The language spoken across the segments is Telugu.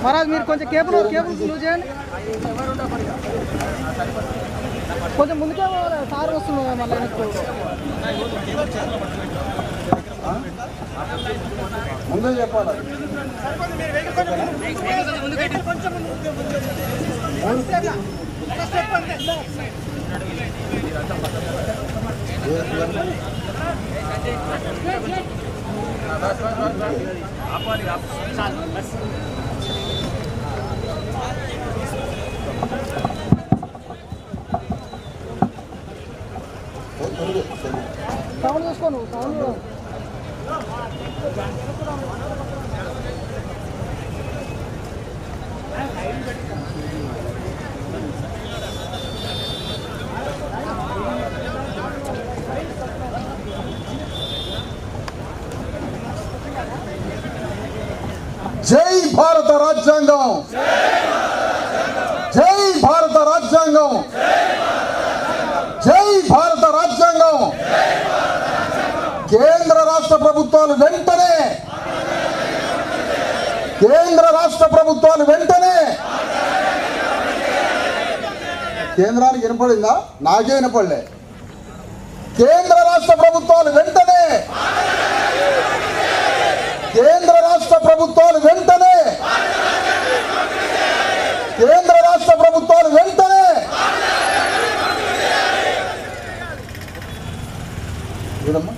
మహారాజ్ మీరు కొంచెం కేబుల్ కేబుల్ లూజ్ చేయండి కొంచెం ముందుకే పోవాలి. సార్ వస్తున్నాయి మళ్ళీ వెనక్కి ముందే చెప్పాలి సౌండ్ చేసుకో నువ్వు సౌండ్ జై భారత రాజ్యాంగం జై భారత రాజ్యాంగం జై భారత రాజ్యాంగం కేంద్ర రాష్ట్ర ప్రభుత్వాలు వెంటనే కేంద్ర రాష్ట్ర ప్రభుత్వాలు వెంటనే కేంద్రానికి వినపడిందా నాకే వినపడలే కేంద్ర రాష్ట్ర ప్రభుత్వాలు వెంటనే కేంద్ర రాష్ట్ర ప్రభుత్వాలు వెంటనే కేంద్ర రాష్ట్ర ప్రభుత్వాలు వెంటనే చూడమ్మా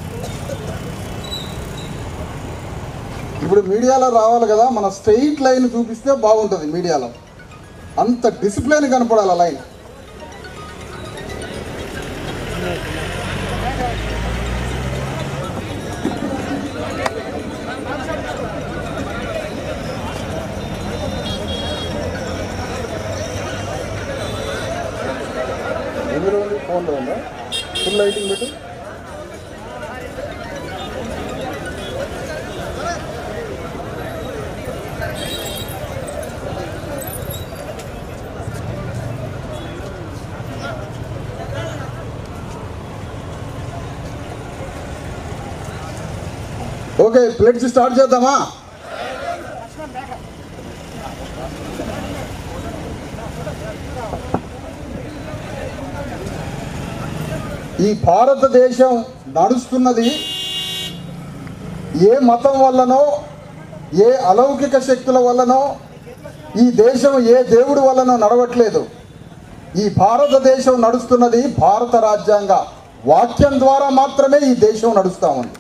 ఇప్పుడు మీడియాలో రావాలి కదా మన స్ట్రెయిట్ లైన్ చూపిస్తే బాగుంటుంది మీడియాలో అంత డిసిప్లిన్ కనపడాలి ఆ లైన్ ఎందులో ఉంది ఫోన్లో ఉందా ఫుల్ లైటింగ్ పెట్టు ఓకే ప్లేట్స్ స్టార్ట్ చేద్దామా ఈ భారతదేశం నడుస్తున్నది ఏ మతం వల్లనో ఏ అలౌకిక శక్తుల వల్లనో ఈ దేశం ఏ దేవుడి వల్లనో నడవట్లేదు ఈ భారతదేశం నడుస్తున్నది భారత రాజ్యాంగ వాక్యం ద్వారా మాత్రమే ఈ దేశం నడుస్తూ ఉంది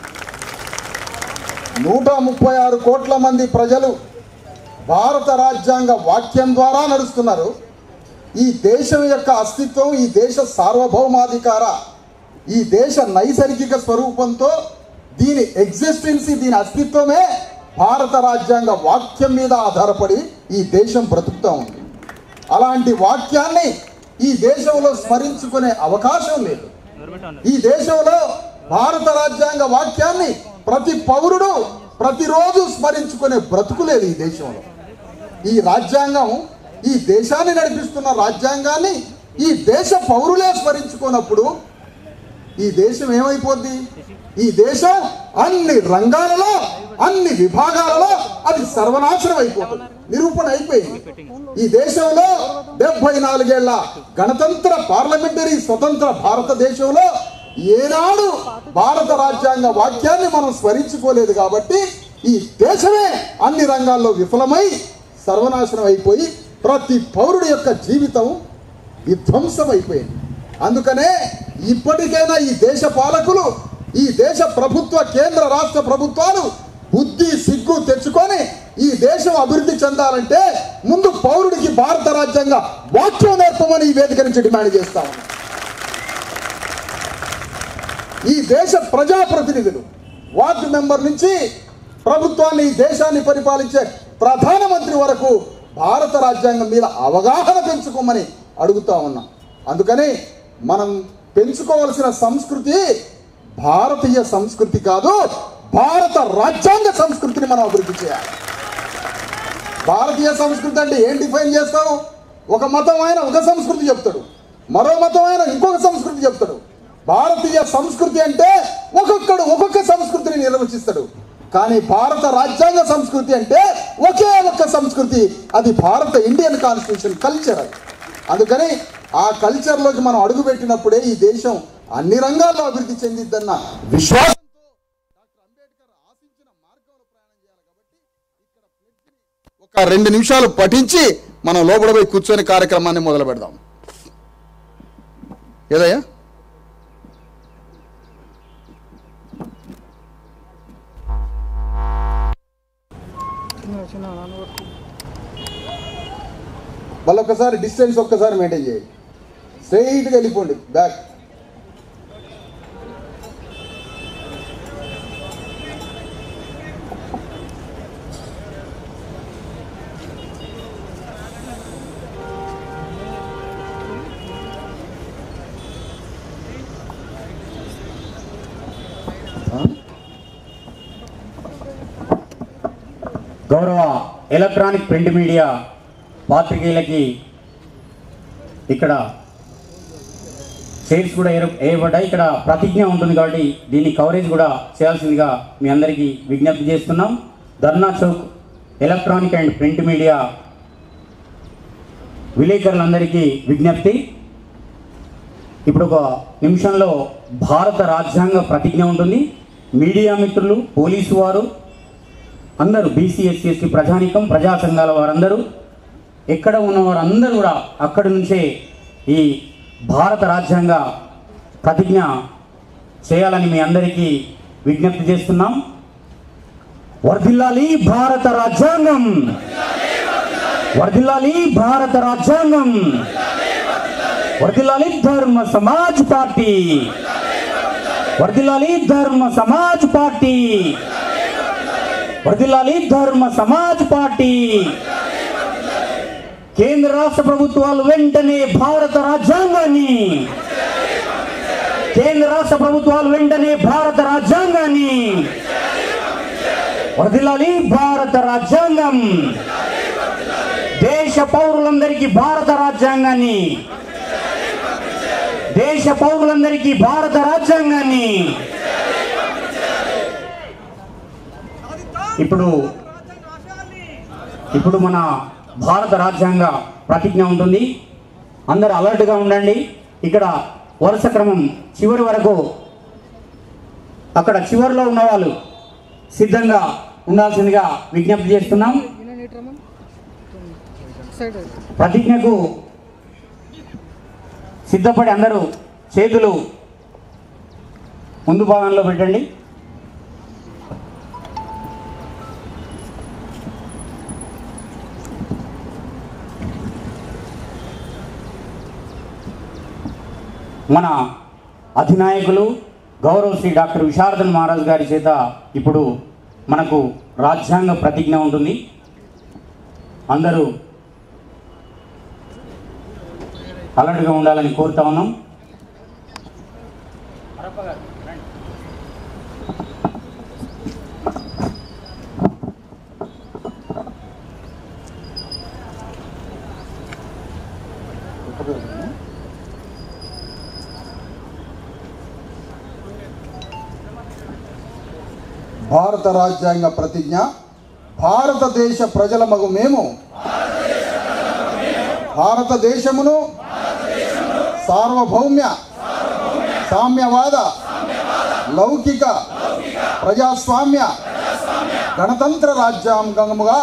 నూట ముప్పై ఆరు కోట్ల మంది ప్రజలు భారత రాజ్యాంగ వాక్యం ద్వారా నడుస్తున్నారు ఈ దేశం యొక్క అస్తిత్వం ఈ దేశ సార్వభౌమాధికార ఈ దేశ నైసర్గిక స్వరూపంతో దీని ఎగ్జిస్టెన్సీ దీని అస్తిత్వమే భారత రాజ్యాంగ వాక్యం మీద ఆధారపడి ఈ దేశం బ్రతుకుతూ ఉంది అలాంటి వాక్యాన్ని ఈ దేశంలో స్మరించుకునే అవకాశం లేదు ఈ దేశంలో భారత రాజ్యాంగ వాక్యాన్ని ప్రతి పౌరుడు ప్రతిరోజు స్మరించుకునే బ్రతుకు లేదు ఈ దేశంలో ఈ రాజ్యాంగం ఈ దేశాన్ని నడిపిస్తున్న రాజ్యాంగాన్ని ఈ దేశ పౌరులే స్మరించుకున్నప్పుడు ఈ దేశం ఏమైపోద్ది ఈ దేశం అన్ని రంగాలలో అన్ని విభాగాలలో అది సర్వనాశనం అయిపోతుంది నిరూపణ అయిపోయింది ఈ దేశంలో డెబ్బై నాలుగేళ్ల గణతంత్ర పార్లమెంటరీ స్వతంత్ర భారతదేశంలో ఏనాడు భారత రాజ్యాంగ వాక్యాన్ని మనం స్మరించుకోలేదు కాబట్టి ఈ దేశమే అన్ని రంగాల్లో విఫలమై సర్వనాశనం అయిపోయి ప్రతి పౌరుడి యొక్క జీవితం విధ్వంసం అయిపోయింది అందుకనే ఇప్పటికైనా ఈ దేశ పాలకులు ఈ దేశ ప్రభుత్వ కేంద్ర రాష్ట్ర ప్రభుత్వాలు బుద్ధి సిగ్గు తెచ్చుకొని ఈ దేశం అభివృద్ధి చెందాలంటే ముందు పౌరుడికి భారత రాజ్యాంగ వాక్యం నేర్పమని ఈ వేదిక నుంచి డిమాండ్ చేస్తా ఉన్నాం ఈ దేశ ప్రజాప్రతినిధులు వార్డు మెంబర్ నుంచి ప్రభుత్వాన్ని ఈ దేశాన్ని పరిపాలించే ప్రధానమంత్రి వరకు భారత రాజ్యాంగం మీద అవగాహన పెంచుకోమని అడుగుతా ఉన్నాం అందుకని మనం పెంచుకోవలసిన సంస్కృతి భారతీయ సంస్కృతి కాదు భారత రాజ్యాంగ సంస్కృతిని మనం అభివృద్ధి చేయాలి భారతీయ సంస్కృతి అంటే ఏం డిఫైన్ చేస్తావు ఒక మతం ఆయన ఒక సంస్కృతి చెప్తాడు మరో మతం ఆయన ఇంకొక సంస్కృతి చెప్తాడు భారతీయ సంస్కృతి అంటే ఒక్కొక్కడు ఒక్కొక్క సంస్కృతిని నిర్వచిస్తాడు కానీ భారత రాజ్యాంగ సంస్కృతి అంటే ఒకే ఒక్క సంస్కృతి అది భారత ఇండియన్ కాన్స్టిట్యూషన్ కల్చర్ అది అందుకని ఆ కల్చర్లోకి మనం అడుగుపెట్టినప్పుడే ఈ దేశం అన్ని రంగాల్లో అభివృద్ధి చెందిద్దన్న విశ్వాసంతో డాక్టర్ అంబేద్కర్ ఆశించిన మార్గంలో ప్రయాణం చేయాలి కాబట్టి ఇక్కడ pledge ని ఒక రెండు నిమిషాలు పఠించి మనం లోపల పోయి కూర్చొని కార్యక్రమాన్ని మొదలు పెడదాం ఏదయ్యా చిన్న చిన్న నాన్న కొట్టు. మళ్ళీ ఒక్కసారి డిస్టెన్స్ ఒక్కసారి మెయింటైన్ చేయండి స్ట్రైట్గా వెళ్ళిపోండి బ్యాక్ గౌరవ ఎలక్ట్రానిక్ ప్రింట్ మీడియా పాత్రికేయులకి ఇక్కడ చైర్స్ కూడా ఏర్ వేయబడ్డాయి ఇక్కడ ప్రతిజ్ఞ ఉంటుంది కాబట్టి దీని కవరేజ్ కూడా చేయాల్సిందిగా మీ అందరికీ విజ్ఞప్తి చేస్తున్నాం Dharna Chowk electronic and print media విలేకరులందరికీ విజ్ఞప్తి ఇప్పుడు ఒక నిమిషంలో భారత రాజ్యాంగ ప్రతిజ్ఞ ఉంటుంది మీడియా మిత్రులు పోలీసు వారు అందరూ బీసీ ఎస్సీ ఎస్టీ ప్రజానికం ప్రజా సంఘాల వారందరూ ఎక్కడ ఉన్న వారందరూ కూడా అక్కడి నుంచే ఈ భారత రాజ్యాంగ ప్రతిజ్ఞ చేయాలని మీ అందరికీ విజ్ఞప్తి చేస్తున్నాం వర్ధిల్లాలి భారత రాజ్యాంగం వర్ధిల్లాలి భారత రాజ్యాంగం వర్ధిల్లాలి ధర్మ సమాజ్ పార్టీ వర్ధిల్లాలి ధర్మ సమాజ్ పార్టీ వర్ధిల్లాలి ధర్మ సమాజ్ పార్టీ కేంద్ర రాష్ట్ర ప్రభుత్వాలు వెంటనే భారత రాజ్యాంగాన్ని కేంద్ర రాష్ట్ర ప్రభుత్వాలు వెంటనే భారత రాజ్యాంగాన్ని వర్ధిల్లాలి భారత రాజ్యాంగం దేశ పౌరులందరికీ భారత రాజ్యాంగాన్ని దేశ పౌరులందరికీ భారత రాజ్యాంగాన్ని ఇప్పుడు ఇప్పుడు మన భారత రాజ్యాంగ ప్రతిజ్ఞ ఉంటుంది అందరు అలర్ట్గా ఉండండి ఇక్కడ వరుస క్రమం చివరి వరకు అక్కడ చివరిలో ఉన్న వాళ్ళు సిద్ధంగా ఉండాల్సిందిగా విజ్ఞప్తి చేస్తున్నాం ఈయన నీట్రమ్మా. సైడ్ ప్రతిజ్ఞకు సిద్ధపడి అందరూ చేతులు ముందు భాగంలో పెట్టండి మన అధినాయకులు గౌరవ శ్రీ డాక్టర్ విశారదన్ మహారాజ్ గారి చేత ఇప్పుడు మనకు రాజ్యాంగ ప్రతిజ్ఞ ఉంటుంది అందరూ అలర్ట్గా ఉండాలని కోరుతా ఉన్నాం భారత రాజ్యాంగ ప్రతిజ్ఞ భారతదేశ ప్రజల మగు మేము భారతదేశమును సార్వభౌమ్య సామ్యవాద లౌకిక ప్రజాస్వామ్య గణతంత్ర రాజ్యాంగముగా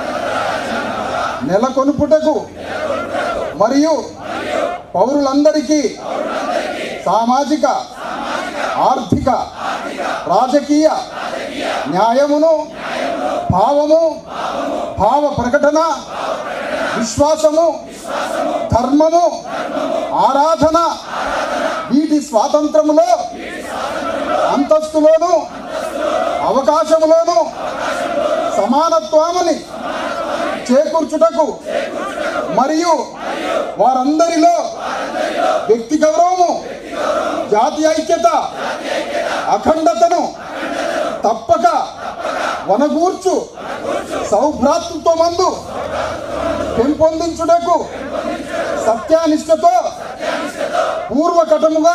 నెలకొనుపుటకు మరియు పౌరులందరికీ సామాజిక ఆర్థిక రాజకీయ న్యాయమును భావము భావ ప్రకటన విశ్వాసము ధర్మము ఆరాధన వీటి స్వాతంత్రములో అంతస్తులోను అవకాశములోను సమానత్వముని చేకూర్చుటకు మరియు వారందరిలో వ్యక్తి గౌరవము జాతి ఐక్యత అఖండతను తప్పక వనగూర్చు సౌభ్రాతృత్వమందు పెంపొందించుటకు సత్యానిష్టతో పూర్వకటముగా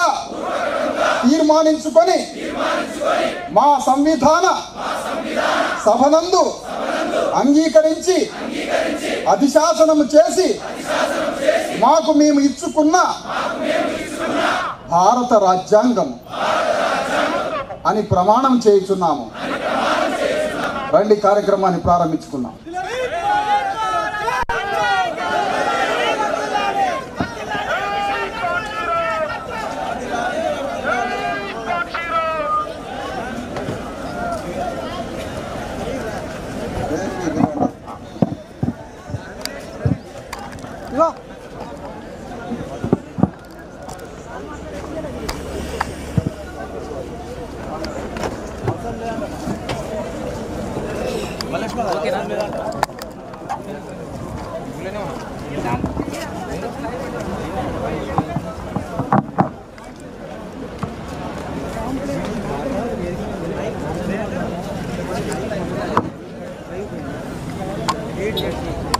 తీర్మానించుకొని మా సంవిధాన సభనందు అంగీకరించి అధిశాసనము చేసి మాకు మేము ఇచ్చుకున్న భారత రాజ్యాంగం అని ప్రమాణం చేయుచున్నాము రండి కార్యక్రమాన్ని ప్రారంభించుకున్నాం ఇగో Eight years.